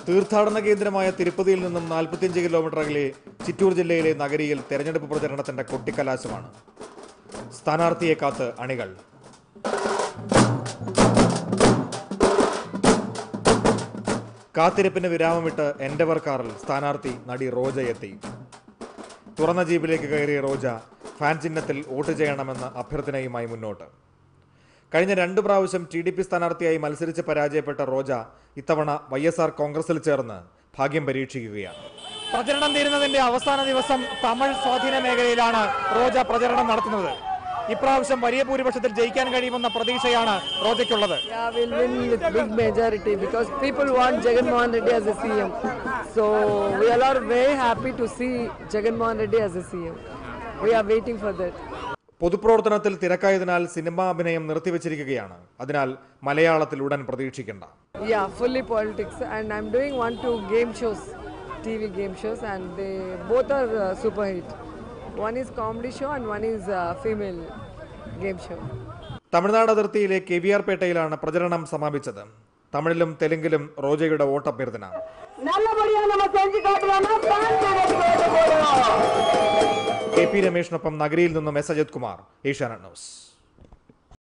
തീർത്ഥാടന കേന്ദ്രമായ തിരുപ്പതിയിൽ നിന്നും നാൽപ്പത്തിയഞ്ച് കിലോമീറ്റർ അകലെ ചിറ്റൂർ ജില്ലയിലെ നഗരിയിൽ തെരഞ്ഞെടുപ്പ് പ്രചരണത്തിന്റെ കൊട്ടിക്കലാശമാണ് സ്ഥാനാർത്ഥിയെ കാത്ത് അണികൾ കാത്തിരിപ്പിന് വിരാമമിട്ട് എൻഡവർ കാറിൽ സ്ഥാനാർത്ഥി നടി റോജ എത്തി തുറന്ന ജീപ്പിലേക്ക് കയറിയ റോജ ഫാൻ ചിഹ്നത്തിൽ വോട്ട് ചെയ്യണമെന്ന അഭ്യർത്ഥനയുമായി മുന്നോട്ട് കഴിഞ്ഞ രണ്ടു പ്രാവശ്യം ടി ഡി പി സ്ഥാനാർത്ഥിയായി മത്സരിച്ച് പരാജയപ്പെട്ട റോജ ഇത്തവണ വൈ എസ് ആർ കോൺഗ്രസിൽ ചേർന്ന് ഭാഗ്യം പരീക്ഷിക്കുകയാണ് പ്രചരണം തീരുന്നതിന്റെ അവസാന ദിവസം തമിഴ് സ്വാധീന മേഖലയിലാണ് റോജ പ്രചരണം നടത്തുന്നത് ഇപ്രാവശ്യം വലിയ ഭൂരിപക്ഷത്തിൽ ജയിക്കാൻ കഴിയുമെന്ന പ്രതീക്ഷയാണ് റോജയ്ക്കുള്ളത് Yeah, we'll win with big majority because people want Jagan Mohan Reddy as a CM. So we all are very happy to see Jagan Mohan Reddy as a CM. We are waiting for that. പൊതുപ്രവർത്തനത്തിൽ തിരക്കായതിനാൽ cinema അഭിനയം നിർത്തിവച്ചിരിക്കുകയാണ് അതിനാൽ മലയാളത്തിൽ ഉടൻ പ്രതീക്ഷിക്കേണ്ട Yeah, fully politics, and I'm doing one two game shows, TV game shows, and they both are uh, super hit. One is comedy show and one is uh, female game show. Tamil Nadu അതിർത്തിയിലെ K V R പേട്ടയിലാണ് പ്രചരണം സമാപിച്ചത് തമിഴിലും തെലുങ്കിലും റോജയുടെ വോട്ടഭ്യർത്ഥന நல்லபடியா நம்ம செஞ்சு காட்டலாம்னா fans எனக்கு vote போடணும். K P രമേഷിനൊപ്പം നഗരിയിൽ നിന്നും എസ് അജിത് കുമാർ ഏഷ്യാനെറ്റ് ന്യൂസ്